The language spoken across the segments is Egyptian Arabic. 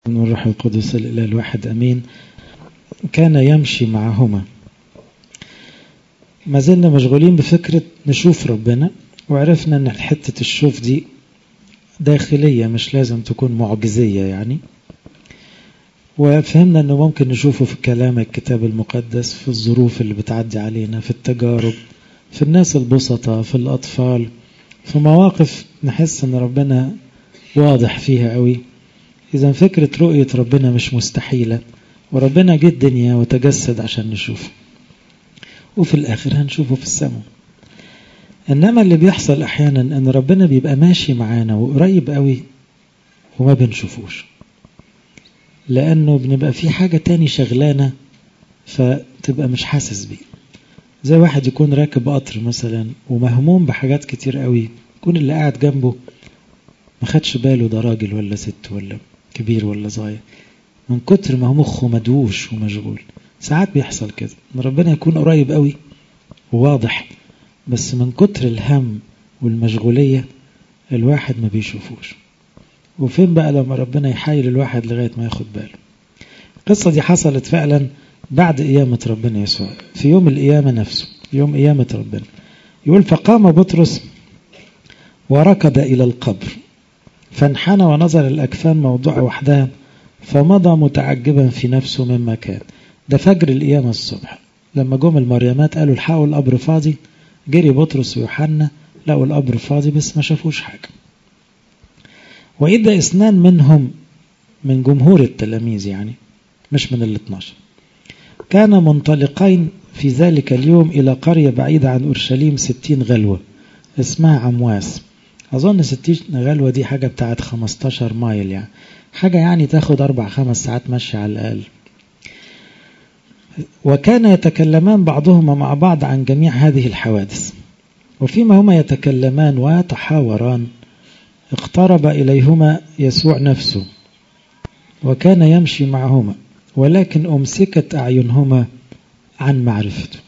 من الروح القدس الإله الواحد أمين كان يمشي معهما ما زلنا مشغولين بفكرة نشوف ربنا وعرفنا أن حتة الشوف دي داخلية مش لازم تكون معجزية يعني وفهمنا أنه ممكن نشوفه في كلام الكتاب المقدس في الظروف اللي بتعدي علينا في التجارب في الناس البسطة في الأطفال في مواقف نحس أن ربنا واضح فيها قوي إذا فكرة رؤية ربنا مش مستحيلة وربنا جه الدنيا وتجسد عشان نشوفه وفي الآخر هنشوفه في السماء إنما اللي بيحصل أحيانا إن ربنا بيبقى ماشي معانا وقريب قوي وما بنشوفوش لأنه بنبقى في حاجة تاني شغلانة فتبقى مش حاسس بيه زي واحد يكون راكب قطر مثلا ومهموم بحاجات كتير قوي يكون اللي قاعد جنبه ما خدش باله ده راجل ولا ست ولا كبير ولا صغير من كتر ما هو مخه مدووش ومشغول ساعات بيحصل كده ان ربنا يكون قريب قوي وواضح بس من كتر الهم والمشغولية الواحد ما بيشوفوش وفين بقى لما ربنا يحايل الواحد لغاية ما ياخد باله القصة دي حصلت فعلا بعد قيامة ربنا يسوع في يوم القيامة نفسه يوم قيامة ربنا يقول فقام بطرس وركض إلى القبر فانحنى ونظر الأكفان موضوع وحدها فمضى متعجبا في نفسه مما كان ده فجر القيامة الصبح لما جم المريمات قالوا الحقوا القبر فاضي جري بطرس ويوحنا لقوا القبر فاضي بس ما شافوش حاجة وإذا اثنان منهم من جمهور التلاميذ يعني مش من ال 12 كان منطلقين في ذلك اليوم إلى قرية بعيدة عن أورشليم ستين غلوة اسمها عمواس أظن ستين غلوة دي حاجة بتاعت 15 مايل يعني حاجة يعني تاخد أربع خمس ساعات مشي على الأقل وكان يتكلمان بعضهما مع بعض عن جميع هذه الحوادث وفيما هما يتكلمان ويتحاوران اقترب إليهما يسوع نفسه وكان يمشي معهما ولكن أمسكت أعينهما عن معرفته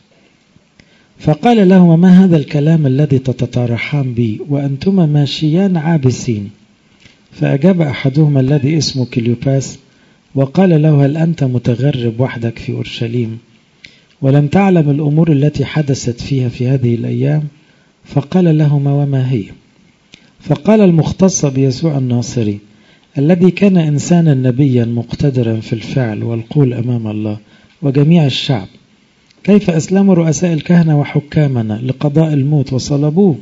فقال لهما ما هذا الكلام الذي تتطارحان بي وأنتما ماشيان عابسين فأجاب أحدهما الذي اسمه كليوباس وقال له هل أنت متغرب وحدك في أورشليم ولم تعلم الأمور التي حدثت فيها في هذه الأيام فقال لهما وما هي فقال المختص بيسوع الناصري الذي كان إنسانا نبيا مقتدرا في الفعل والقول أمام الله وجميع الشعب كيف أسلموا رؤساء الكهنة وحكامنا لقضاء الموت وصلبوه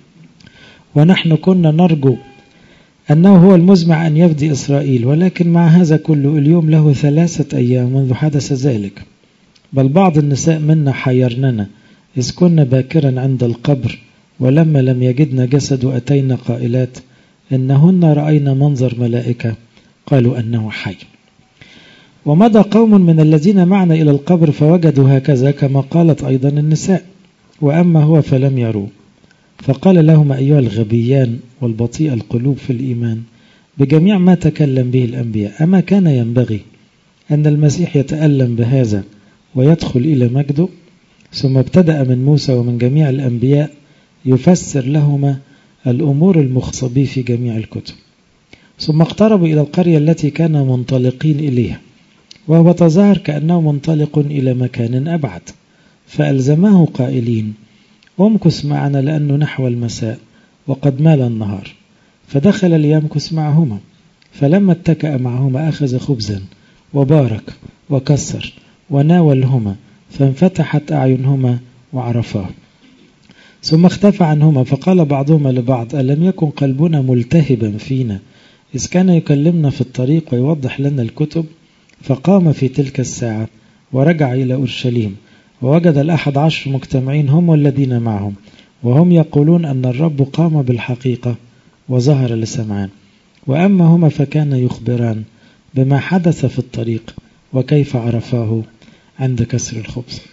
ونحن كنا نرجو أنه هو المزمع أن يفدي إسرائيل ولكن مع هذا كله اليوم له ثلاثة أيام منذ حدث ذلك بل بعض النساء منا حيرننا إذ كنا باكرا عند القبر ولما لم يجدنا جسد أتينا قائلات إنهن رأينا منظر ملائكة قالوا أنه حي ومضى قوم من الذين معنا إلى القبر فوجدوا هكذا كما قالت أيضا النساء وأما هو فلم يروه فقال لهم أيها الغبيان والبطيء القلوب في الإيمان بجميع ما تكلم به الأنبياء أما كان ينبغي أن المسيح يتألم بهذا ويدخل إلى مجده ثم ابتدأ من موسى ومن جميع الأنبياء يفسر لهما الأمور المخصة به في جميع الكتب ثم اقتربوا إلى القرية التي كانوا منطلقين إليها وهو تظاهر كأنه منطلق إلى مكان أبعد فألزماه قائلين وامكث معنا لأنه نحو المساء وقد مال النهار فدخل ليمكث معهما فلما اتكأ معهما أخذ خبزا وبارك وكسر وناولهما فانفتحت أعينهما وعرفاه ثم اختفى عنهما فقال بعضهما لبعض ألم يكن قلبنا ملتهبا فينا إذ كان يكلمنا في الطريق ويوضح لنا الكتب فقام في تلك الساعة ورجع إلى أورشليم ووجد الأحد عشر مجتمعين هم والذين معهم وهم يقولون أن الرب قام بالحقيقة وظهر لسمعان وأما هما فكان يخبران بما حدث في الطريق وكيف عرفاه عند كسر الخبز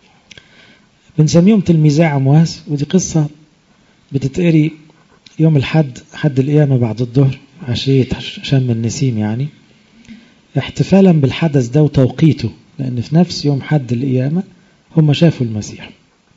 بنسميهم تلميذي عمواس ودي قصة بتتقري يوم الحد حد القيامة بعد الظهر عشية شم النسيم يعني احتفالا بالحدث ده وتوقيته لأن في نفس يوم حد القيامة هم شافوا المسيح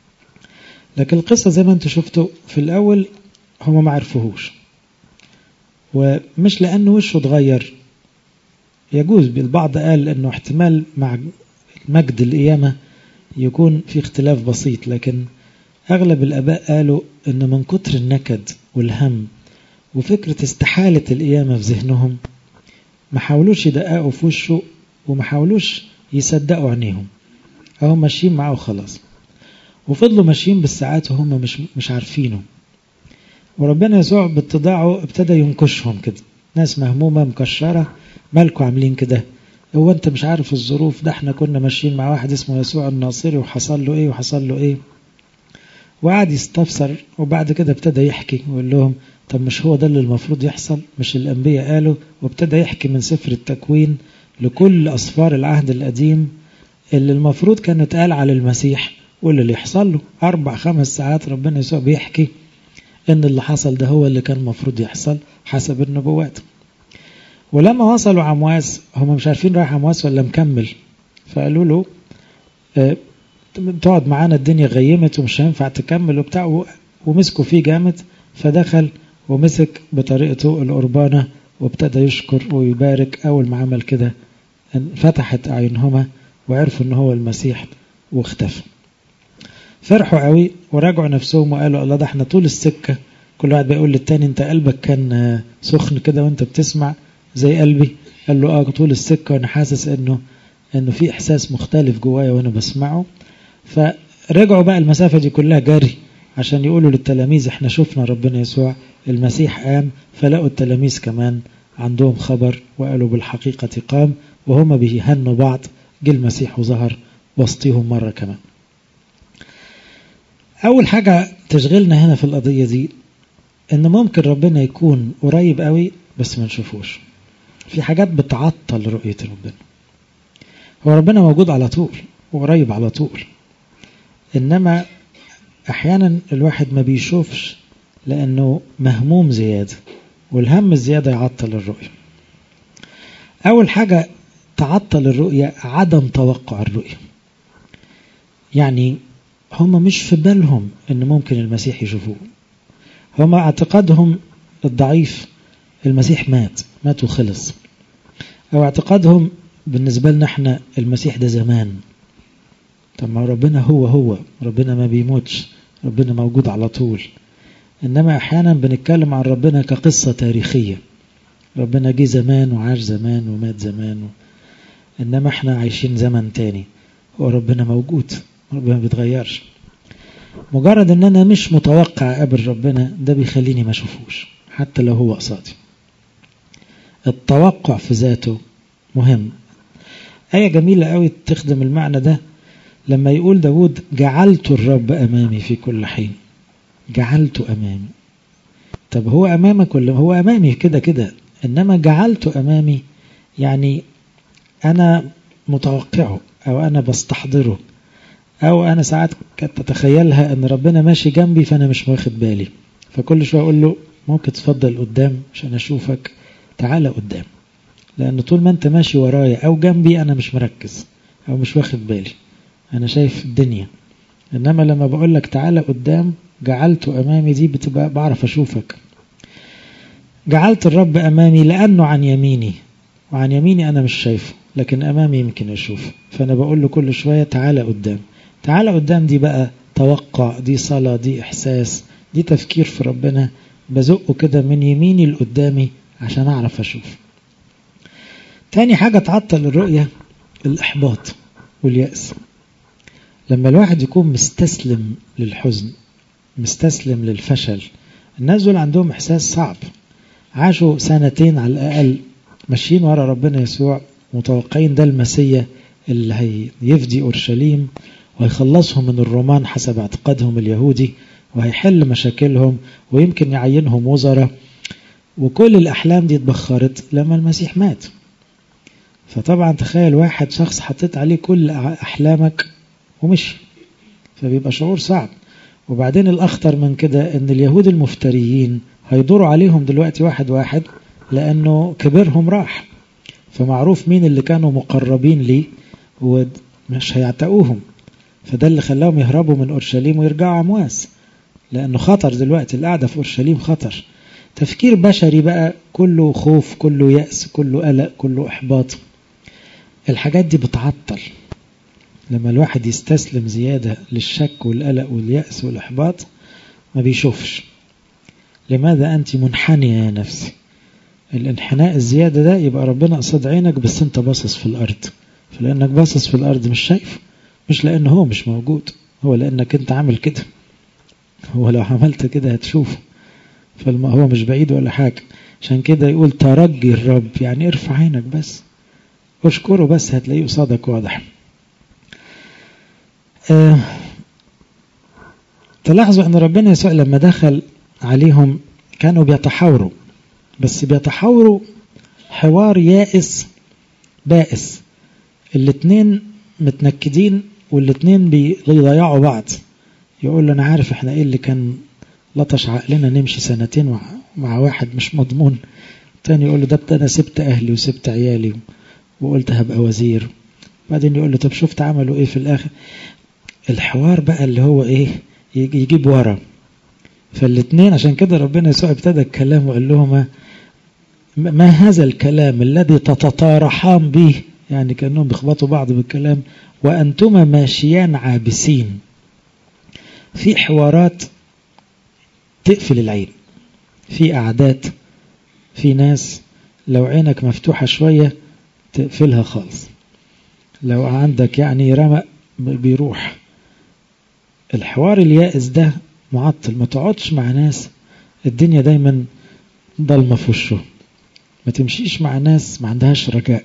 لكن القصة زي ما انتم شفتوا في الأول هم ما عرفوهوش ومش لأنه وشه اتغير يجوز البعض قال أنه احتمال مع مجد القيامة يكون في اختلاف بسيط لكن أغلب الآباء قالوا أن من كتر النكد والهم وفكرة استحالة القيامة في ذهنهم ما حاولوش يدققوا في وشه وما حاولوش يصدقوا عينيهم أو ماشيين معاه خلاص وفضلوا ماشيين بالساعات وهم مش مش عارفينه وربنا يسوع باتضاعه ابتدى ينكشهم كده ناس مهمومة مكشرة مالكوا عاملين كده هو انت مش عارف الظروف ده احنا كنا ماشيين مع واحد اسمه يسوع الناصري وحصل له ايه وحصل له ايه وقعد يستفسر وبعد كده ابتدى يحكي ويقول لهم طب مش هو ده اللي المفروض يحصل مش الأنبياء قالوا وابتدى يحكي من سفر التكوين لكل أصفار العهد القديم اللي المفروض كان اتقال على المسيح واللي اللي يحصل له أربع خمس ساعات ربنا يسوع بيحكي إن اللي حصل ده هو اللي كان المفروض يحصل حسب النبوات ولما وصلوا عمواس هم مش عارفين رايح عمواس ولا مكمل فقالوا له اه تقعد معانا الدنيا غيمت ومش هينفع تكمل وبتاع ومسكوا فيه جامد فدخل ومسك بطريقته القربانة وابتدى يشكر ويبارك أول ما عمل كده فتحت أعينهما وعرفوا إن هو المسيح واختفى فرحوا قوي وراجعوا نفسهم وقالوا الله ده احنا طول السكة كل واحد بيقول للتاني انت قلبك كان سخن كده وانت بتسمع زي قلبي قال له اه طول السكة وانا حاسس انه انه في احساس مختلف جوايا وانا بسمعه فرجعوا بقى المسافة دي كلها جري عشان يقولوا للتلاميذ احنا شفنا ربنا يسوع المسيح قام فلقوا التلاميذ كمان عندهم خبر وقالوا بالحقيقة قام وهما بيهنوا بعض جه المسيح وظهر وسطيهم مرة كمان أول حاجة تشغلنا هنا في القضية دي إن ممكن ربنا يكون قريب قوي بس ما نشوفوش في حاجات بتعطل رؤية ربنا هو ربنا موجود على طول وقريب على طول إنما أحيانا الواحد ما بيشوفش لأنه مهموم زيادة والهم الزيادة يعطل الرؤية أول حاجة تعطل الرؤية عدم توقع الرؤية يعني هم مش في بالهم ان ممكن المسيح يشوفوه هم اعتقادهم الضعيف المسيح مات مات وخلص او اعتقادهم بالنسبة لنا احنا المسيح ده زمان طب ما ربنا هو هو ربنا ما بيموتش ربنا موجود على طول انما احيانا بنتكلم عن ربنا كقصة تاريخية ربنا جه زمان وعاش زمان ومات زمان و... انما احنا عايشين زمن تاني هو ربنا موجود ربنا ما بيتغيرش مجرد ان انا مش متوقع اقابل ربنا ده بيخليني ما اشوفوش حتى لو هو قصادي التوقع في ذاته مهم آية جميلة قوي تخدم المعنى ده لما يقول داود جعلت الرب أمامي في كل حين جعلت أمامي طب هو أمامك ولا هو أمامي كده كده إنما جعلت أمامي يعني أنا متوقعه أو أنا بستحضره أو أنا ساعات كنت أتخيلها أن ربنا ماشي جنبي فأنا مش واخد بالي فكل شوية أقول له ممكن تفضل قدام عشان أشوفك تعالى قدام لأن طول ما أنت ماشي ورايا أو جنبي أنا مش مركز أو مش واخد بالي أنا شايف الدنيا إنما لما بقول لك تعالى قدام جعلت أمامي دي بتبقى بعرف أشوفك جعلت الرب أمامي لأنه عن يميني وعن يميني أنا مش شايفه لكن أمامي يمكن أشوفه فأنا بقول له كل شوية تعالى قدام تعالى قدام دي بقى توقع دي صلاة دي إحساس دي تفكير في ربنا بزقه كده من يميني لقدامي عشان أعرف أشوف تاني حاجة تعطل الرؤية الإحباط واليأس لما الواحد يكون مستسلم للحزن مستسلم للفشل الناس دول عندهم إحساس صعب عاشوا سنتين على الأقل ماشيين ورا ربنا يسوع متوقعين ده المسيا اللي هيفدي أورشليم وهيخلصهم من الرومان حسب اعتقادهم اليهودي وهيحل مشاكلهم ويمكن يعينهم وزراء وكل الأحلام دي اتبخرت لما المسيح مات فطبعا تخيل واحد شخص حطيت عليه كل أحلامك ومشي فبيبقى شعور صعب وبعدين الأخطر من كده أن اليهود المفتريين هيدوروا عليهم دلوقتي واحد واحد لأنه كبرهم راح فمعروف مين اللي كانوا مقربين ليه ومش هيعتقوهم فده اللي خلاهم يهربوا من أورشليم ويرجعوا عمواس لأنه خطر دلوقتي القعدة في أورشليم خطر تفكير بشري بقى كله خوف كله يأس كله قلق كله إحباط الحاجات دي بتعطل لما الواحد يستسلم زيادة للشك والقلق واليأس والإحباط ما بيشوفش لماذا أنت منحنية يا نفسي الانحناء الزيادة ده يبقى ربنا قصاد عينك بس انت باصص في الأرض فلأنك باصص في الأرض مش شايف مش لأن هو مش موجود هو لأنك انت عامل كده هو لو عملت كده هتشوفه فهو مش بعيد ولا حاجة عشان كده يقول ترجي الرب يعني ارفع عينك بس اشكره بس هتلاقيه قصادك واضح أه تلاحظوا ان ربنا يسوع لما دخل عليهم كانوا بيتحاوروا بس بيتحاوروا حوار يائس بائس الاتنين متنكدين والاتنين بيضيعوا بعض يقول له انا عارف احنا ايه اللي كان لطش عقلنا نمشي سنتين مع واحد مش مضمون تاني يقول له ده انا سبت اهلي وسبت عيالي وقلت هبقى وزير بعدين يقول له طب شفت عملوا ايه في الاخر الحوار بقى اللي هو ايه يجيب ورا فالاثنين عشان كده ربنا يسوع ابتدى الكلام وقال لهما ما هذا الكلام الذي تتطارحان به يعني كأنهم بيخبطوا بعض بالكلام وأنتما ماشيان عابسين في حوارات تقفل العين في قعدات في ناس لو عينك مفتوحة شوية تقفلها خالص لو عندك يعني رمق بيروح الحوار اليائس ده معطل ما تقعدش مع ناس الدنيا دايما ضلمة في وشه ما تمشيش مع ناس ما عندهاش رجاء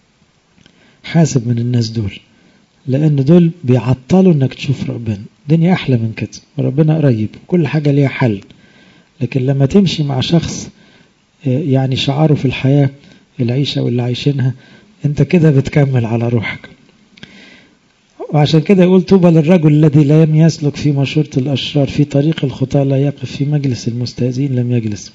حاسب من الناس دول لأن دول بيعطلوا إنك تشوف ربنا الدنيا أحلى من كده وربنا قريب كل حاجة ليها حل لكن لما تمشي مع شخص يعني شعاره في الحياة العيشة واللي عايشينها انت كده بتكمل على روحك وعشان كده يقول طوبى للرجل الذي لم يسلك في مشورة الأشرار في طريق الخطاة لا يقف في مجلس المستهزئين لم يجلس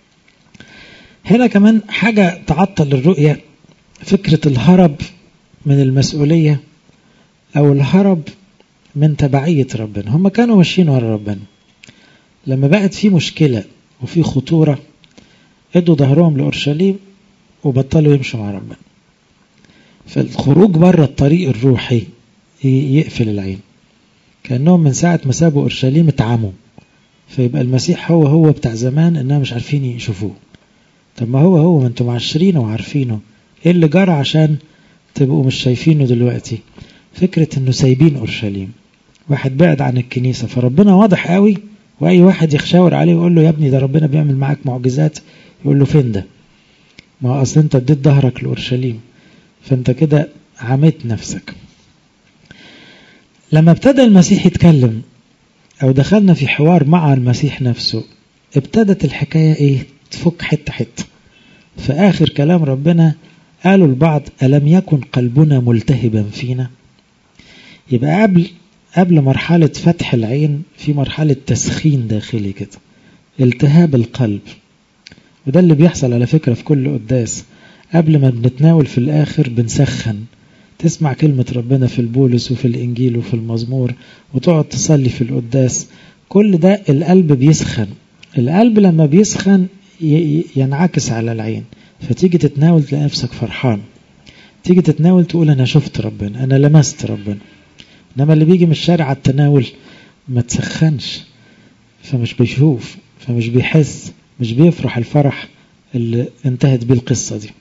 هنا كمان حاجة تعطل الرؤية فكرة الهرب من المسؤولية أو الهرب من تبعية ربنا هم كانوا ماشيين ورا ربنا لما بقت في مشكلة وفي خطورة ادوا ظهرهم لأورشليم وبطلوا يمشوا مع ربنا فالخروج بره الطريق الروحي يقفل العين كأنهم من ساعة ما سابوا أورشليم اتعموا فيبقى المسيح هو هو بتاع زمان إنهم مش عارفين يشوفوه طب ما هو هو ما انتم عاشرينه وعارفينه ايه اللي جرى عشان تبقوا مش شايفينه دلوقتي فكرة انه سايبين اورشليم واحد بعد عن الكنيسة فربنا واضح قوي واي واحد يخشاور عليه ويقول له يا ابني ده ربنا بيعمل معاك معجزات يقول له فين ده ما هو اصل انت اديت ظهرك لاورشليم فانت كده عميت نفسك لما ابتدى المسيح يتكلم او دخلنا في حوار مع المسيح نفسه ابتدت الحكاية ايه تفك حتة حتة في آخر كلام ربنا قالوا البعض ألم يكن قلبنا ملتهبا فينا يبقى قبل قبل مرحلة فتح العين في مرحلة تسخين داخلي كده التهاب القلب وده اللي بيحصل على فكرة في كل قداس قبل ما بنتناول في الآخر بنسخن تسمع كلمة ربنا في البولس وفي الإنجيل وفي المزمور وتقعد تصلي في القداس كل ده القلب بيسخن القلب لما بيسخن ينعكس على العين فتيجي تتناول تلاقي نفسك فرحان تيجي تتناول تقول أنا شفت ربنا أنا لمست ربنا إنما اللي بيجي من الشارع على التناول ما تسخنش فمش بيشوف فمش بيحس مش بيفرح الفرح اللي انتهت بيه القصة دي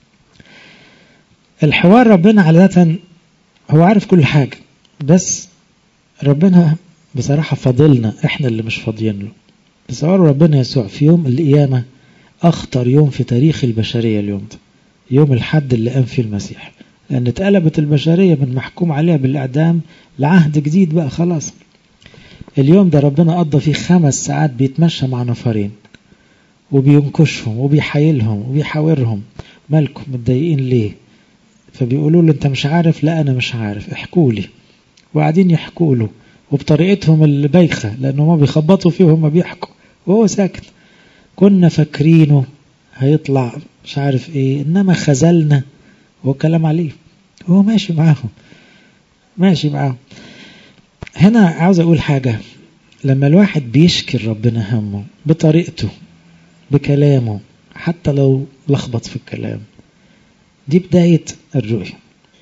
الحوار ربنا عادة هو عارف كل حاجة بس ربنا بصراحة فاضلنا احنا اللي مش فاضيين له تصوروا ربنا يسوع في يوم القيامة أخطر يوم في تاريخ البشرية اليوم ده يوم الحد اللي قام فيه المسيح لأن اتقلبت البشرية من محكوم عليها بالإعدام لعهد جديد بقى خلاص اليوم ده ربنا قضى فيه خمس ساعات بيتمشى مع نفرين وبينكشهم وبيحايلهم وبيحاورهم مالكم متضايقين ليه فبيقولوا له انت مش عارف لا انا مش عارف احكوا لي وقاعدين يحكوا له وبطريقتهم البايخه لانه ما بيخبطوا فيه وهم بيحكوا وهو ساكت كنا فاكرينه هيطلع مش عارف ايه انما خذلنا هو كلام عليه هو ماشي معاهم ماشي معاهم هنا عاوز اقول حاجه لما الواحد بيشكي ربنا همه بطريقته بكلامه حتى لو لخبط في الكلام دي بداية الرؤية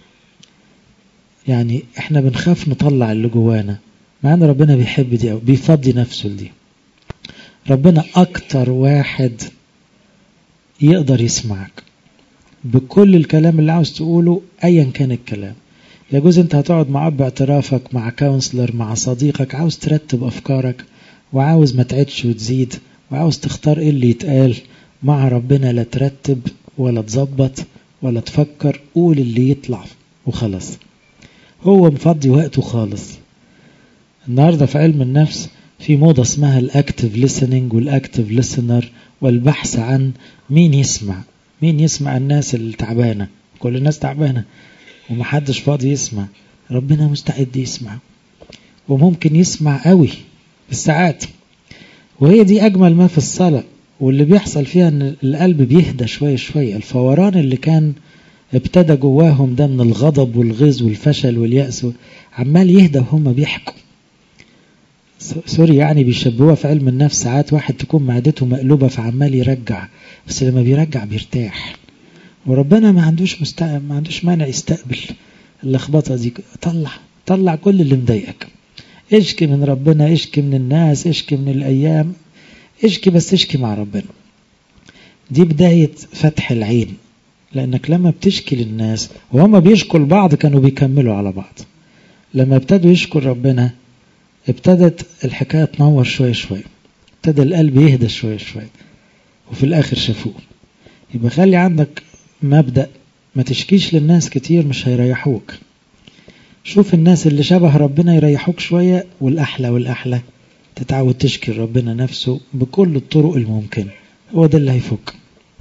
يعني احنا بنخاف نطلع اللي جوانا مع ان ربنا بيحب دي او بيفضي نفسه لدي ربنا اكتر واحد يقدر يسمعك بكل الكلام اللي عاوز تقوله ايا كان الكلام يجوز انت هتقعد مع اب اعترافك مع كونسلر مع صديقك عاوز ترتب افكارك وعاوز ما تعدش وتزيد وعاوز تختار ايه اللي يتقال مع ربنا لا ترتب ولا تظبط ولا تفكر قول اللي يطلع وخلاص هو مفضي وقته خالص النهارده في علم النفس في موضة اسمها الاكتف listening والاكتف listener والبحث عن مين يسمع مين يسمع الناس اللي تعبانة كل الناس تعبانة ومحدش فاضي يسمع ربنا مستعد يسمع وممكن يسمع قوي بالساعات وهي دي أجمل ما في الصلاة واللي بيحصل فيها ان القلب بيهدى شوية شوية الفوران اللي كان ابتدى جواهم ده من الغضب والغيظ والفشل واليأس عمال يهدى وهم بيحكوا سوري يعني بيشبهوها في علم النفس ساعات واحد تكون معدته مقلوبة فعمال يرجع بس لما بيرجع بيرتاح وربنا ما عندوش مستقبل ما عندوش مانع يستقبل اللخبطة دي طلع طلع كل اللي مضايقك اشكي من ربنا اشكي من الناس اشكي من الأيام اشكي بس اشكي مع ربنا دي بداية فتح العين لأنك لما بتشكي للناس وهم بيشكوا لبعض كانوا بيكملوا على بعض لما ابتدوا يشكوا ربنا ابتدت الحكاية تنور شوية شوية ابتدى القلب يهدى شوية شوية وفي الآخر شافوه يبقى خلي عندك مبدأ ما تشكيش للناس كتير مش هيريحوك شوف الناس اللي شبه ربنا يريحوك شوية والأحلى والأحلى تتعود تشكي ربنا نفسه بكل الطرق الممكنة هو ده اللي هيفك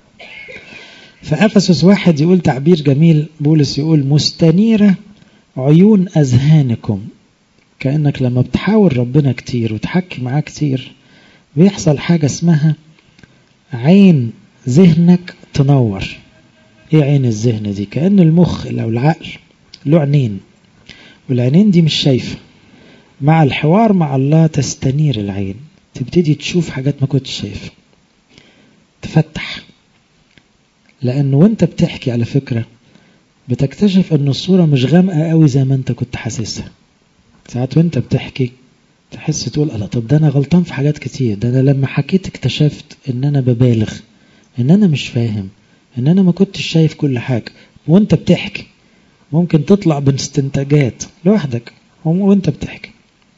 فأفسس واحد يقول تعبير جميل بولس يقول مستنيرة عيون أذهانكم كأنك لما بتحاول ربنا كتير وتحكي معاه كتير بيحصل حاجة اسمها عين ذهنك تنور ايه عين الذهن دي كأن المخ او العقل له عينين والعينين دي مش شايفة مع الحوار مع الله تستنير العين تبتدي تشوف حاجات ما كنتش شايفها تفتح لأن وانت بتحكي على فكرة بتكتشف ان الصورة مش غامقة قوي زي ما انت كنت حاسسها ساعات وانت بتحكي تحس تقول الله طب ده انا غلطان في حاجات كتير ده انا لما حكيت اكتشفت ان انا ببالغ ان انا مش فاهم ان انا ما كنتش شايف كل حاجة وانت بتحكي ممكن تطلع باستنتاجات لوحدك وانت بتحكي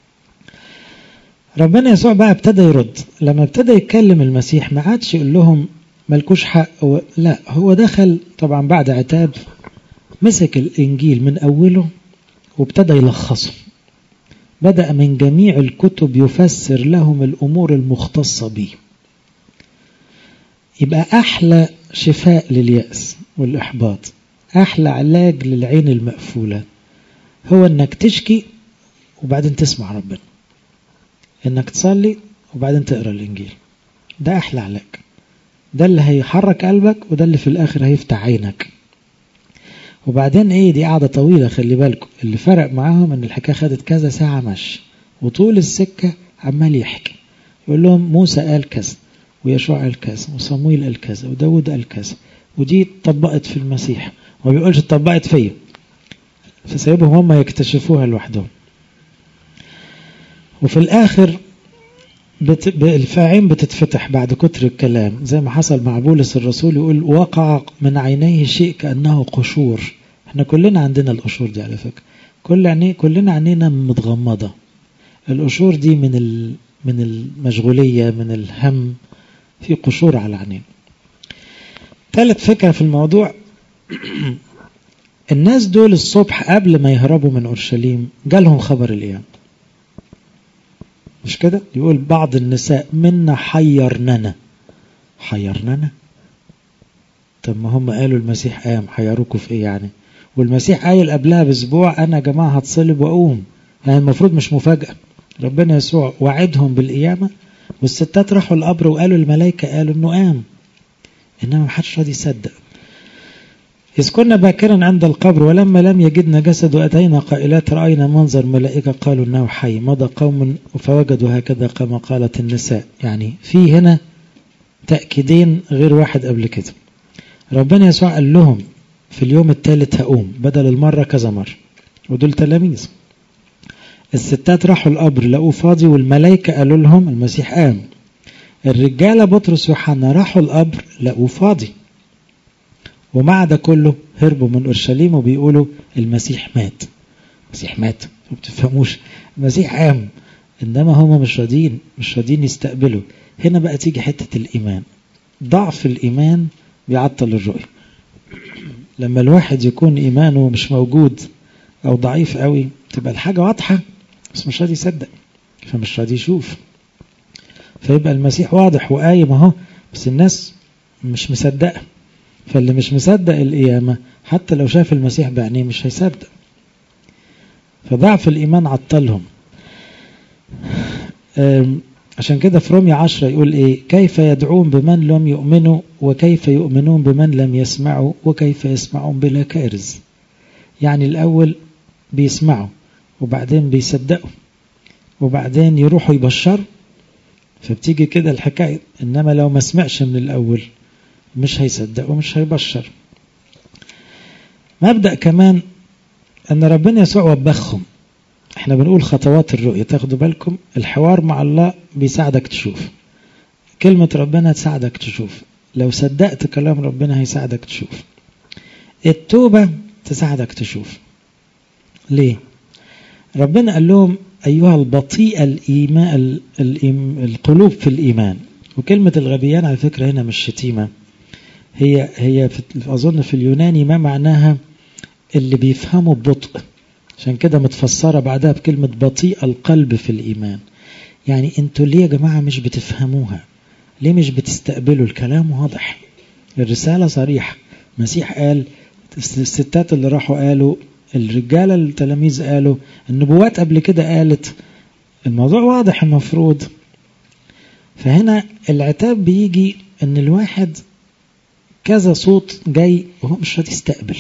ربنا يسوع بقى ابتدى يرد لما ابتدى يتكلم المسيح ما عادش يقول لهم ملكوش حق و... لا هو دخل طبعا بعد عتاب مسك الانجيل من اوله وابتدى يلخصه بدأ من جميع الكتب يفسر لهم الأمور المختصة به يبقى أحلى شفاء لليأس والإحباط أحلى علاج للعين المقفولة هو أنك تشكي وبعدين تسمع ربنا أنك تصلي وبعدين تقرأ الإنجيل ده أحلى علاج ده اللي هيحرك قلبك وده اللي في الآخر هيفتح عينك وبعدين ايه دي قاعدة طويلة خلي بالكم اللي فرق معاهم ان الحكاية خدت كذا ساعة مشي وطول السكة عمال يحكي يقول لهم موسى قال كذا ويشوع قال كذا وصمويل قال كذا وداود قال كذا ودي اتطبقت في المسيح وما بيقولش اتطبقت فيا فسيبهم هم يكتشفوها لوحدهم وفي الاخر بت... الفاعين بتتفتح بعد كتر الكلام زي ما حصل مع بولس الرسول يقول وقع من عينيه شيء كأنه قشور احنا كلنا عندنا القشور دي على فكرة كل عيني كلنا عينينا متغمضة القشور دي من ال... من المشغولية من الهم في قشور على عينين ثالث فكرة في الموضوع الناس دول الصبح قبل ما يهربوا من أورشليم جالهم خبر القيامة مش كده يقول بعض النساء منا حيرننا حيرننا طب ما هم قالوا المسيح قام حيروكوا في ايه يعني والمسيح قايل قبلها باسبوع انا يا جماعه هتصلب واقوم يعني المفروض مش مفاجاه ربنا يسوع وعدهم بالقيامه والستات راحوا القبر وقالوا الملائكه قالوا انه قام انما ما حدش راضي يصدق إذ كنا باكرا عند القبر ولما لم يجدنا جسد وأتينا قائلات رأينا منظر ملائكة قالوا إنه حي مضى قوم فوجدوا هكذا كما قالت النساء يعني في هنا تأكيدين غير واحد قبل كده ربنا يسوع قال لهم في اليوم الثالث هقوم بدل المرة كذا مرة ودول تلاميذ الستات راحوا القبر لقوه فاضي والملائكة قالوا لهم المسيح قام الرجالة بطرس ويوحنا راحوا القبر لقوه فاضي ومع ده كله هربوا من اورشليم وبيقولوا المسيح مات المسيح مات ما بتفهموش المسيح قام انما هم مش راضيين مش راضيين يستقبلوا هنا بقى تيجي حته الايمان ضعف الايمان بيعطل الرؤيه لما الواحد يكون ايمانه مش موجود او ضعيف قوي تبقى الحاجه واضحه بس مش راضي يصدق فمش راضي يشوف فيبقى المسيح واضح وقايم اهو بس الناس مش مصدقه فاللي مش مصدق القيامة حتى لو شاف المسيح بعينيه مش هيصدق فضعف الإيمان عطلهم عشان كده في رومية عشرة يقول إيه كيف يدعون بمن لم يؤمنوا وكيف يؤمنون بمن لم يسمعوا وكيف يسمعون بلا كارز يعني الأول بيسمعوا وبعدين بيصدقوا وبعدين يروحوا يبشروا فبتيجي كده الحكاية إنما لو ما سمعش من الأول مش هيصدق ومش هيبشر مبدأ كمان أن ربنا يسوع وبخهم احنا بنقول خطوات الرؤية تاخدوا بالكم الحوار مع الله بيساعدك تشوف كلمة ربنا تساعدك تشوف لو صدقت كلام ربنا هيساعدك تشوف التوبة تساعدك تشوف ليه ربنا قال لهم أيها البطيء الإيمان القلوب في الإيمان وكلمة الغبيان على فكرة هنا مش شتيمة هي هي في أظن في اليوناني ما معناها اللي بيفهموا ببطء عشان كده متفسرة بعدها بكلمة بطيء القلب في الإيمان يعني انتوا ليه يا جماعة مش بتفهموها ليه مش بتستقبلوا الكلام واضح الرسالة صريحة المسيح قال الستات اللي راحوا قالوا الرجالة التلاميذ قالوا النبوات قبل كده قالت الموضوع واضح المفروض فهنا العتاب بيجي ان الواحد كذا صوت جاي وهو مش راضي يستقبل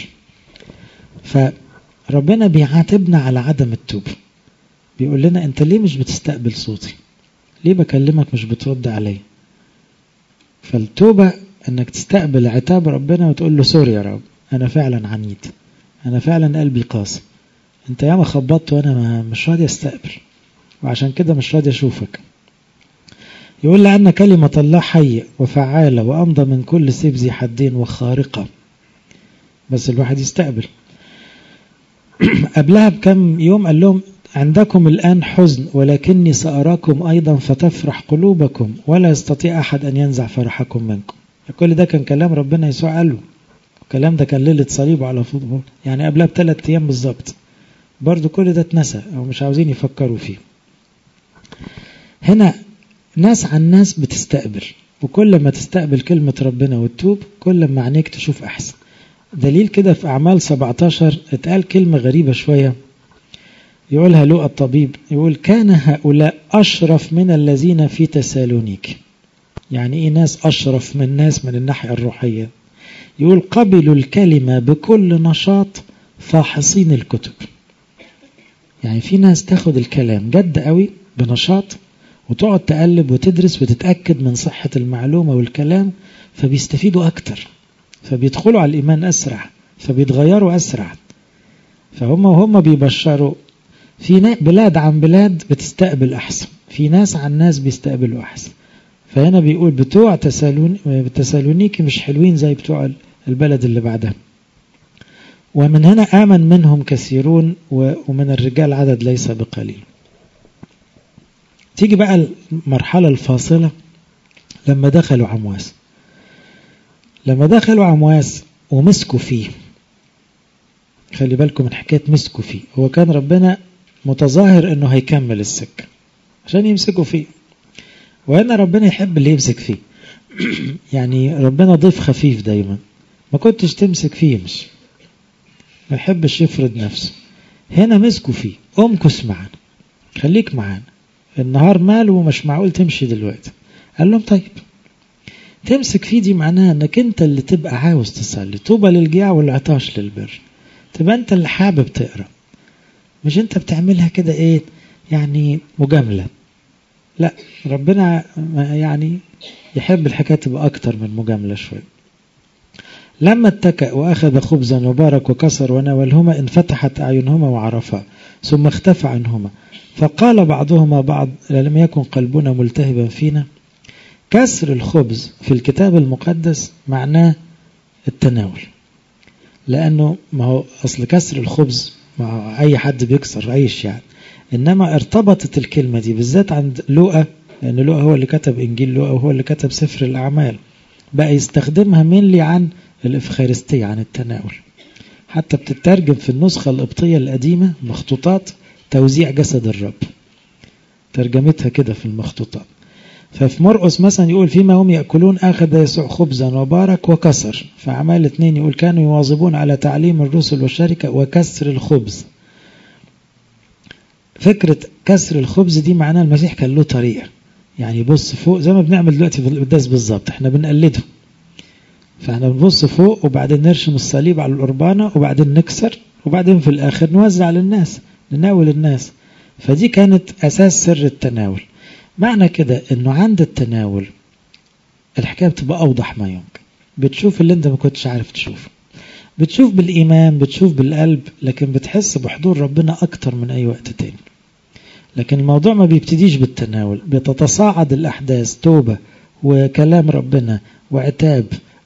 فربنا بيعاتبنا على عدم التوبة بيقول لنا انت ليه مش بتستقبل صوتي ليه بكلمك مش بترد عليا فالتوبة انك تستقبل عتاب ربنا وتقول له سوري يا رب انا فعلا عنيد انا فعلا قلبي قاسي انت ياما خبطت وانا مش راضي استقبل وعشان كده مش راضي اشوفك يقول لأن كلمة الله حية وفعالة وأمضى من كل سيف ذي حدين وخارقة بس الواحد يستقبل قبلها بكم يوم قال لهم عندكم الآن حزن ولكني سأراكم أيضا فتفرح قلوبكم ولا يستطيع أحد أن ينزع فرحكم منكم كل ده كان كلام ربنا يسوع قاله الكلام ده كان ليلة صليبه على فضله يعني قبلها بثلاث أيام بالظبط برضو كل ده اتنسى أو مش عاوزين يفكروا فيه هنا ناس عن ناس بتستقبل وكل ما تستقبل كلمة ربنا وتتوب كل ما عينيك تشوف أحسن دليل كده في أعمال 17 اتقال كلمة غريبة شوية يقولها لوقا الطبيب يقول كان هؤلاء أشرف من الذين في تسالونيك يعني إيه ناس أشرف من ناس من الناحية الروحية يقول قبلوا الكلمة بكل نشاط فاحصين الكتب يعني في ناس تاخد الكلام جد قوي بنشاط وتقعد تقلب وتدرس وتتأكد من صحة المعلومة والكلام فبيستفيدوا أكتر فبيدخلوا على الإيمان أسرع فبيتغيروا أسرع فهم وهم بيبشروا في بلاد عن بلاد بتستقبل أحسن في ناس عن ناس بيستقبلوا أحسن فهنا بيقول بتوع تسالون تسالونيكي مش حلوين زي بتوع البلد اللي بعدها ومن هنا آمن منهم كثيرون ومن الرجال عدد ليس بقليل تيجي بقى المرحلة الفاصلة لما دخلوا عمواس لما دخلوا عمواس ومسكوا فيه خلي بالكم من حكاية مسكوا فيه هو كان ربنا متظاهر انه هيكمل السكة عشان يمسكوا فيه وهنا ربنا يحب اللي يمسك فيه يعني ربنا ضيف خفيف دايما ما كنتش تمسك فيه يمشي ما يحبش يفرض نفسه هنا مسكوا فيه امكس معانا خليك معانا النهار مال ومش معقول تمشي دلوقتي قال لهم طيب تمسك فيه دي معناها انك انت اللي تبقى عاوز تصلي طوبى للجياع والعطاش للبر تبقى انت اللي حابب تقرا مش انت بتعملها كده ايه يعني مجامله لا ربنا يعني يحب الحكاية تبقى أكتر من مجاملة شوية لما اتكأ وأخذ خبزا وبارك وكسر وناولهما انفتحت أعينهما وعرفا ثم اختفى عنهما فقال بعضهما بعض لم يكن قلبنا ملتهبا فينا كسر الخبز في الكتاب المقدس معناه التناول لأنه ما هو أصل كسر الخبز مع أي حد بيكسر عيش يعني إنما ارتبطت الكلمة دي بالذات عند لوقا لأن لوقا هو اللي كتب إنجيل لوقا وهو اللي كتب سفر الأعمال بقى يستخدمها مينلي عن الإفخارستية عن التناول حتى بتترجم في النسخة القبطية القديمة مخطوطات توزيع جسد الرب ترجمتها كده في المخطوطات ففي مرقس مثلا يقول فيما هم يأكلون أخذ يسوع خبزا وبارك وكسر في أعمال اثنين يقول كانوا يواظبون على تعليم الرسل والشركة وكسر الخبز فكرة كسر الخبز دي معناها المسيح كان له طريقة يعني بص فوق زي ما بنعمل دلوقتي في القداس بالظبط احنا بنقلده فاحنا بنبص فوق وبعدين نرشم الصليب على القربانة وبعدين نكسر وبعدين في الآخر نوزع للناس نناول الناس فدي كانت أساس سر التناول معنى كده انه عند التناول الحكاية بتبقى أوضح ما يمكن بتشوف اللي انت ما كنتش عارف تشوفه بتشوف بالإيمان بتشوف بالقلب لكن بتحس بحضور ربنا أكتر من أي وقت تاني لكن الموضوع ما بيبتديش بالتناول بتتصاعد الأحداث توبة وكلام ربنا وعتاب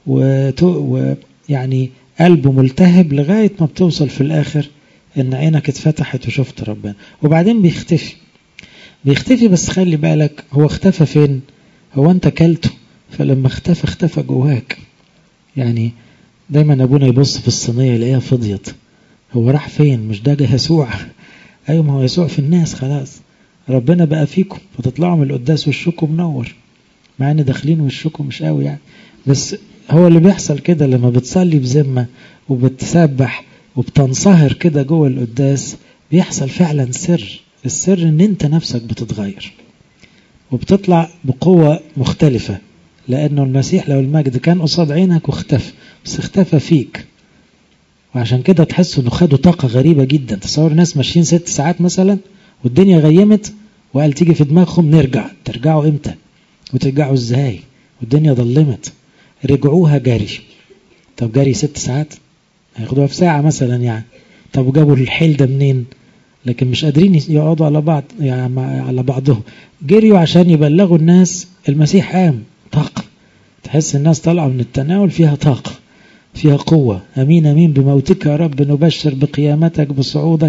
ويعني قلبه ملتهب لغاية ما بتوصل في الآخر إن عينك اتفتحت وشفت ربنا وبعدين بيختفي بيختفي بس خلي بالك هو اختفى فين هو انت كلته فلما اختفى اختفى جواك يعني دايما ابونا يبص في الصينية يلاقيها فضيت هو راح فين مش ده يسوع ايوه ما هو يسوع في الناس خلاص ربنا بقى فيكم فتطلعوا من القداس وشكم منور مع ان داخلين وشكم مش قوي يعني بس هو اللي بيحصل كده لما بتصلي بذمة وبتسبح وبتنصهر كده جوه القداس بيحصل فعلا سر السر ان انت نفسك بتتغير وبتطلع بقوة مختلفة لانه المسيح لو المجد كان قصاد عينك واختفى بس اختفى فيك وعشان كده تحس انه خدوا طاقة غريبة جدا تصور ناس ماشيين ست ساعات مثلا والدنيا غيمت وقال تيجي في دماغهم نرجع ترجعوا امتى وترجعوا ازاي والدنيا ظلمت رجعوها جري طب جري ست ساعات هياخدوها في ساعة مثلا يعني طب جابوا الحيل ده منين لكن مش قادرين يقعدوا على بعض يعني على بعضهم جريوا عشان يبلغوا الناس المسيح قام طاقة تحس الناس طالعة من التناول فيها طاقة فيها قوة أمين أمين بموتك يا رب نبشر بقيامتك بصعودك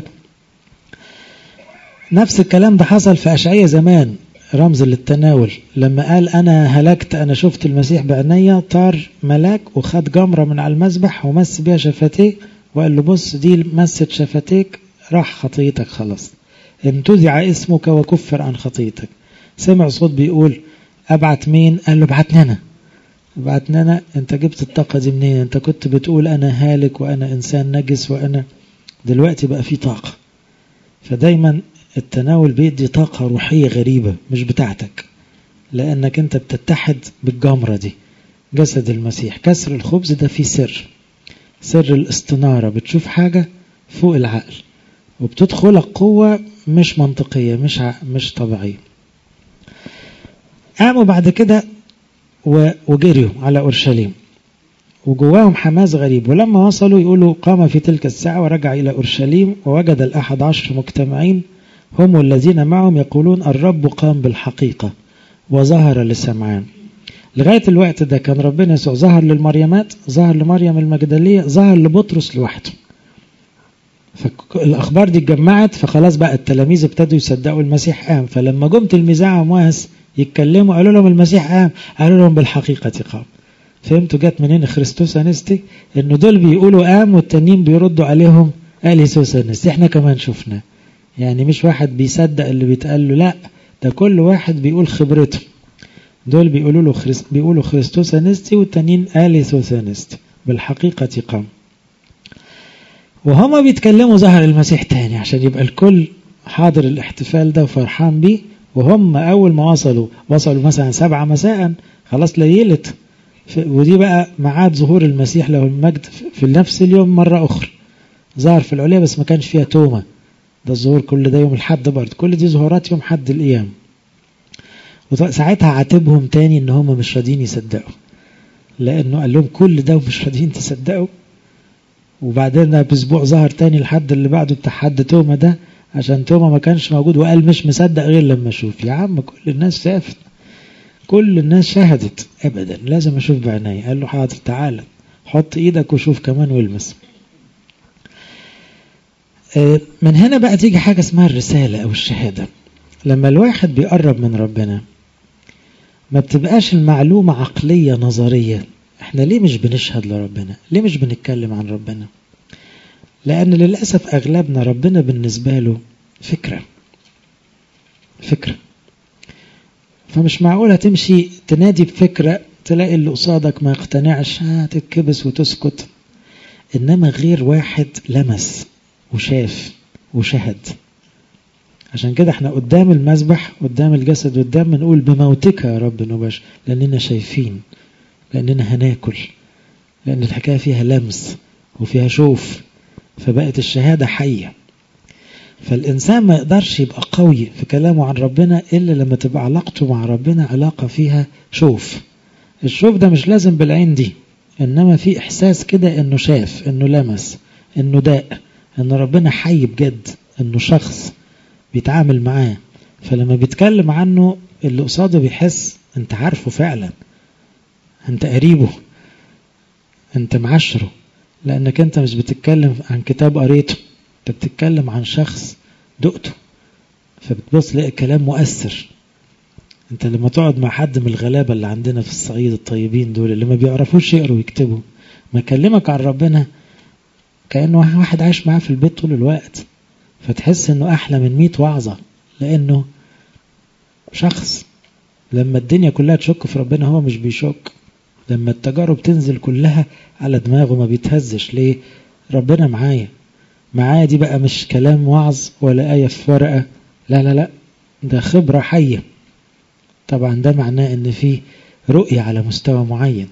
نفس الكلام ده حصل في أشعية زمان رمز للتناول لما قال أنا هلكت أنا شفت المسيح بعينيا طار ملاك وخد جمرة من على المسبح ومس بيها شفتيه وقال له بص دي مست شفتيك راح خطيتك خلاص انتزع اسمك وكفر عن خطيتك سمع صوت بيقول أبعت مين قال له بعتني أنا بعتني أنا أنت جبت الطاقة دي منين أنت كنت بتقول أنا هالك وأنا إنسان نجس وأنا دلوقتي بقى في طاقة فدايما التناول بيدي طاقة روحية غريبة مش بتاعتك لأنك أنت بتتحد بالجمرة دي جسد المسيح كسر الخبز ده فيه سر سر الاستنارة بتشوف حاجة فوق العقل وبتدخلك قوة مش منطقية مش مش طبيعية قاموا بعد كده وجريوا على أورشليم وجواهم حماس غريب ولما وصلوا يقولوا قام في تلك الساعة ورجع إلى أورشليم ووجد الأحد عشر مجتمعين هم الذين معهم يقولون الرب قام بالحقيقة وظهر لسمعان لغاية الوقت ده كان ربنا يسوع ظهر للمريمات ظهر لمريم المجدلية ظهر لبطرس لوحده فالأخبار دي اتجمعت فخلاص بقى التلاميذ ابتدوا يصدقوا المسيح قام فلما جم تلميذي عمواس يتكلموا قالوا لهم المسيح قام قالوا لهم بالحقيقة قام فهمتوا جت منين خريستوس انستي انه دول بيقولوا قام والتانيين بيردوا عليهم قال يسوس انستي احنا كمان شفناه يعني مش واحد بيصدق اللي بيتقال له لا ده كل واحد بيقول خبرته دول بيقولوا له خريست بيقولوا خريستوس انستي والتانيين قال يسوس انستي بالحقيقة قام وهما بيتكلموا ظهر المسيح تاني عشان يبقى الكل حاضر الاحتفال ده وفرحان بيه وهم أول ما وصلوا وصلوا مثلا سبعة مساء خلاص ليلت ودي بقى معاد ظهور المسيح له المجد في نفس اليوم مرة أخرى ظهر في العليا بس ما كانش فيها تومة ده الظهور كل ده يوم الحد برضه كل دي ظهورات يوم حد الأيام وساعتها عاتبهم تاني ان هم مش راضيين يصدقوا لانه قال لهم كل ده ومش راضيين تصدقوا وبعدين باسبوع ظهر تاني الحد اللي بعده بتاع حد توما ده عشان توما ما كانش موجود وقال مش مصدق غير لما اشوف يا عم كل الناس شافت كل الناس شهدت ابدا لازم اشوف بعيني قال له حاضر تعالى حط ايدك وشوف كمان والمس من هنا بقى تيجي حاجة اسمها الرسالة او الشهادة لما الواحد بيقرب من ربنا ما بتبقاش المعلومة عقلية نظرية احنا ليه مش بنشهد لربنا ليه مش بنتكلم عن ربنا لأن للأسف أغلبنا ربنا بالنسبة له فكرة فكرة فمش معقول هتمشي تنادي بفكرة تلاقي اللي قصادك ما يقتنعش هتتكبس وتسكت إنما غير واحد لمس وشاف وشهد عشان كده احنا قدام المذبح قدام الجسد قدام بنقول بموتك يا رب نبش لأننا شايفين لأننا هناكل لأن الحكاية فيها لمس وفيها شوف فبقت الشهادة حية فالإنسان ما يقدرش يبقى قوي في كلامه عن ربنا إلا لما تبقى علاقته مع ربنا علاقة فيها شوف الشوف ده مش لازم بالعين دي إنما في إحساس كده إنه شاف إنه لمس إنه داق إن ربنا حي بجد إنه شخص بيتعامل معاه فلما بيتكلم عنه اللي قصاده بيحس انت عارفه فعلا انت قريبه انت معاشره لانك انت مش بتتكلم عن كتاب قريته انت بتتكلم عن شخص دقته فبتبص تلاقي كلام مؤثر انت لما تقعد مع حد من الغلابه اللي عندنا في الصعيد الطيبين دول اللي ما بيعرفوش يقروا ويكتبوا ما يكلمك عن ربنا كانه واحد عايش معاه في البيت طول الوقت فتحس انه احلى من 100 وعظه لانه شخص لما الدنيا كلها تشك في ربنا هو مش بيشك لما التجارب تنزل كلها على دماغه ما بيتهزش ليه ربنا معايا معايا دي بقى مش كلام وعظ ولا آية في ورقة لا لا لا ده خبرة حية طبعا ده معناه ان في رؤية على مستوى معين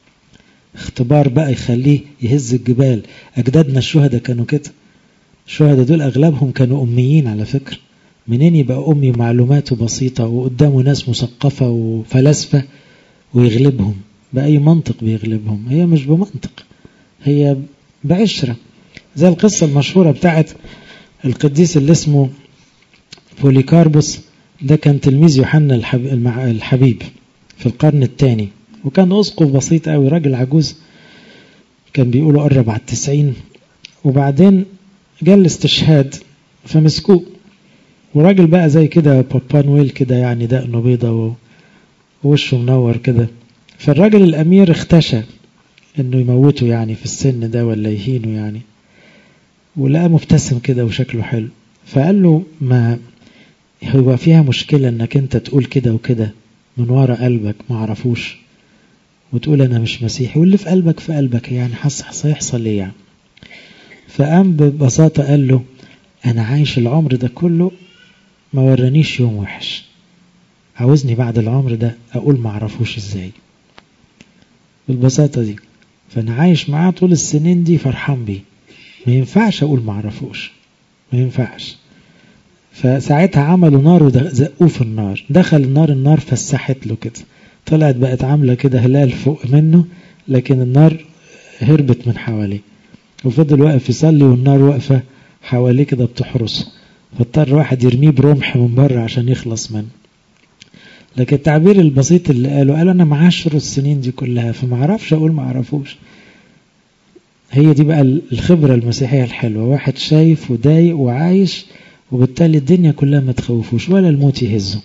اختبار بقى يخليه يهز الجبال أجدادنا الشهداء كانوا كده الشهداء دول أغلبهم كانوا أميين على فكرة منين يبقى أمي معلوماته بسيطة وقدامه ناس مثقفة وفلاسفة ويغلبهم بأي منطق بيغلبهم هي مش بمنطق هي بعشرة زي القصة المشهورة بتاعت القديس اللي اسمه بوليكاربوس ده كان تلميذ يوحنا الحبيب في القرن الثاني وكان أسقف بسيط قوي راجل عجوز كان بيقولوا قرب على التسعين وبعدين جاء الاستشهاد فمسكوه وراجل بقى زي كده بابا نويل كده يعني دقنه بيضة ووشه منور كده فالراجل الأمير اختشى انه يموته يعني في السن ده ولا يهينه يعني ولقى مبتسم كده وشكله حلو فقال له ما هو فيها مشكلة انك انت تقول كده وكده من ورا قلبك ما عرفوش وتقول انا مش مسيحي واللي في قلبك في قلبك يعني حص هيحصل ايه يعني فقام ببساطة قال له انا عايش العمر ده كله ما ورانيش يوم وحش عاوزني بعد العمر ده اقول ما عرفوش ازاي بالبساطة دي فانا عايش معاه طول السنين دي فرحان بيه ما ينفعش اقول ما عرفوش ما ينفعش فساعتها عملوا نار وزقوه في النار دخل النار النار فسحت له كده طلعت بقت عاملة كده هلال فوق منه لكن النار هربت من حواليه وفضل واقف يصلي والنار واقفة حواليه كده بتحرسه فاضطر واحد يرميه برمح من بره عشان يخلص منه لكن التعبير البسيط اللي قاله قال انا معاشره السنين دي كلها فما اعرفش اقول ما اعرفوش هي دي بقى الخبرة المسيحية الحلوة واحد شايف ودايق وعايش وبالتالي الدنيا كلها ما تخوفوش ولا الموت يهزه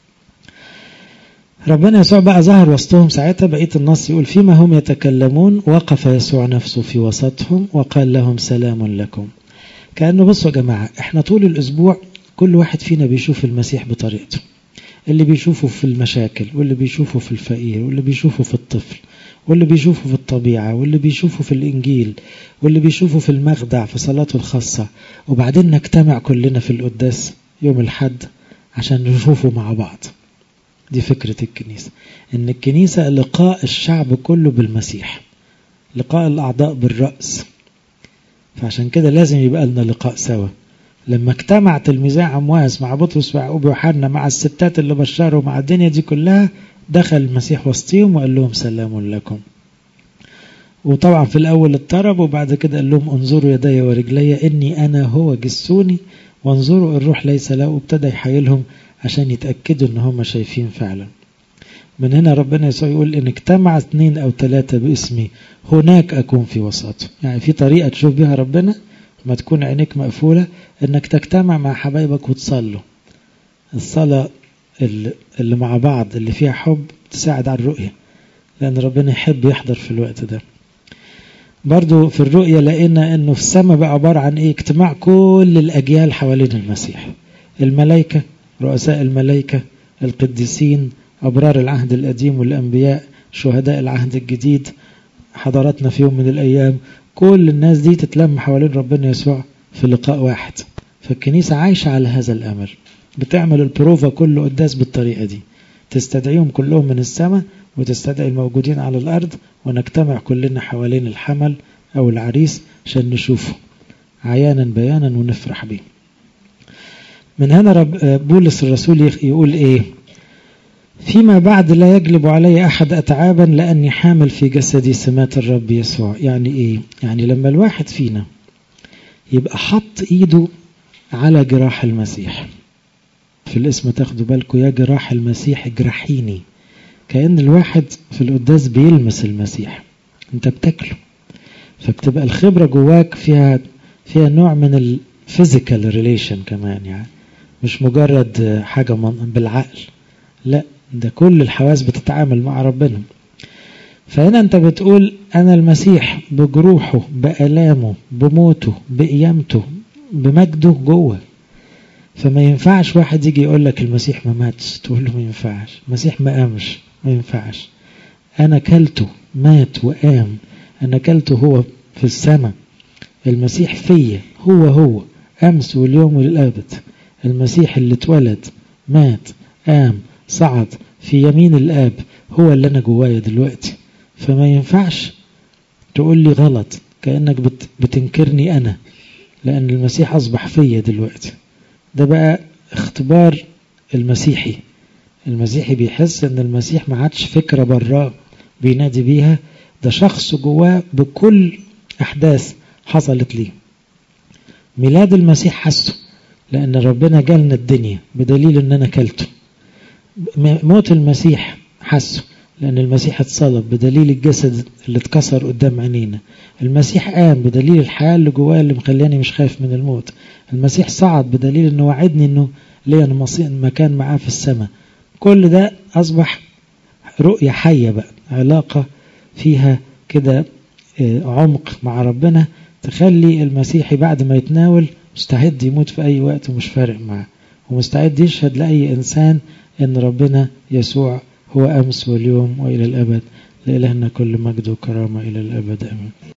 ربنا يسوع بقى ظهر وسطهم ساعتها بقية النص يقول فيما هم يتكلمون وقف يسوع نفسه في وسطهم وقال لهم سلام لكم كأنه بصوا يا جماعة احنا طول الأسبوع كل واحد فينا بيشوف المسيح بطريقته اللي بيشوفه في المشاكل واللي بيشوفه في الفقير واللي بيشوفه في الطفل واللي بيشوفه في الطبيعة واللي بيشوفه في الإنجيل واللي بيشوفه في المخدع في صلاته الخاصة وبعدين نجتمع كلنا في القداس يوم الحد عشان نشوفه مع بعض دي فكرة الكنيسة إن الكنيسة لقاء الشعب كله بالمسيح لقاء الأعضاء بالرأس فعشان كده لازم يبقى لنا لقاء سوا لما اجتمع تلميذي عمواس مع بطرس ويعقوب ويوحنا مع الستات اللي بشروا مع الدنيا دي كلها دخل المسيح وسطيهم وقال لهم سلام لكم وطبعا في الأول اضطرب وبعد كده قال لهم انظروا يدي ورجلي إني أنا هو جسوني وانظروا الروح ليس له وابتدى يحايلهم عشان يتأكدوا إن هم شايفين فعلا من هنا ربنا يسوع يقول إن اجتمع اثنين أو ثلاثة باسمي هناك أكون في وسطهم يعني في طريقة تشوف بها ربنا ما تكون عينيك مقفولة إنك تجتمع مع حبايبك وتصلوا الصلاة اللي مع بعض اللي فيها حب تساعد على الرؤية لأن ربنا يحب يحضر في الوقت ده برضو في الرؤية لقينا أنه في السماء بقى عبارة عن إيه اجتماع كل الأجيال حوالين المسيح الملائكة رؤساء الملائكة القديسين أبرار العهد القديم والأنبياء شهداء العهد الجديد حضراتنا في يوم من الأيام كل الناس دي تتلم حوالين ربنا يسوع في لقاء واحد فالكنيسة عايشة على هذا الأمل بتعمل البروفا كله قداس بالطريقة دي تستدعيهم كلهم من السماء وتستدعي الموجودين على الأرض ونجتمع كلنا حوالين الحمل أو العريس عشان نشوفه عيانا بيانا ونفرح بيه من هنا رب بولس الرسول يقول إيه فيما بعد لا يجلب علي أحد أتعابا لأني حامل في جسدي سمات الرب يسوع يعني إيه يعني لما الواحد فينا يبقى حط إيده على جراح المسيح في الاسم تاخدوا بالكم يا جراح المسيح اجرحيني كأن الواحد في القداس بيلمس المسيح انت بتاكله فبتبقى الخبرة جواك فيها فيها نوع من الفيزيكال ريليشن كمان يعني مش مجرد حاجة بالعقل لا ده كل الحواس بتتعامل مع ربنا فهنا انت بتقول انا المسيح بجروحه بألامه بموته بقيامته بمجده جوه فما ينفعش واحد يجي يقول لك المسيح ما ماتش تقول له ما ينفعش المسيح ما قامش ما ينفعش انا كلته مات وقام انا كلته هو في السماء المسيح فيا هو هو امس واليوم وللابد المسيح اللي اتولد مات قام صعد في يمين الاب هو اللي انا جوايا دلوقتي فما ينفعش تقول لي غلط كانك بت بتنكرني انا لان المسيح اصبح فيا دلوقتي ده بقى اختبار المسيحي المسيحي بيحس ان المسيح ما عادش فكره براه بينادي بيها ده شخص جواه بكل احداث حصلت ليه ميلاد المسيح حسه لان ربنا جالنا الدنيا بدليل ان انا كلته موت المسيح حسه لأن المسيح اتصلب بدليل الجسد اللي اتكسر قدام عينينا المسيح قام بدليل الحياة اللي جوايا اللي مخلياني مش خايف من الموت المسيح صعد بدليل انه وعدني انه ليا مكان معاه في السماء كل ده أصبح رؤية حية بقى علاقة فيها كده عمق مع ربنا تخلي المسيحي بعد ما يتناول مستعد يموت في أي وقت ومش فارق معاه ومستعد يشهد لأي إنسان أن ربنا يسوع هو أمس واليوم وإلى الأبد لإلهنا كل مجد وكرامة إلى الأبد أمين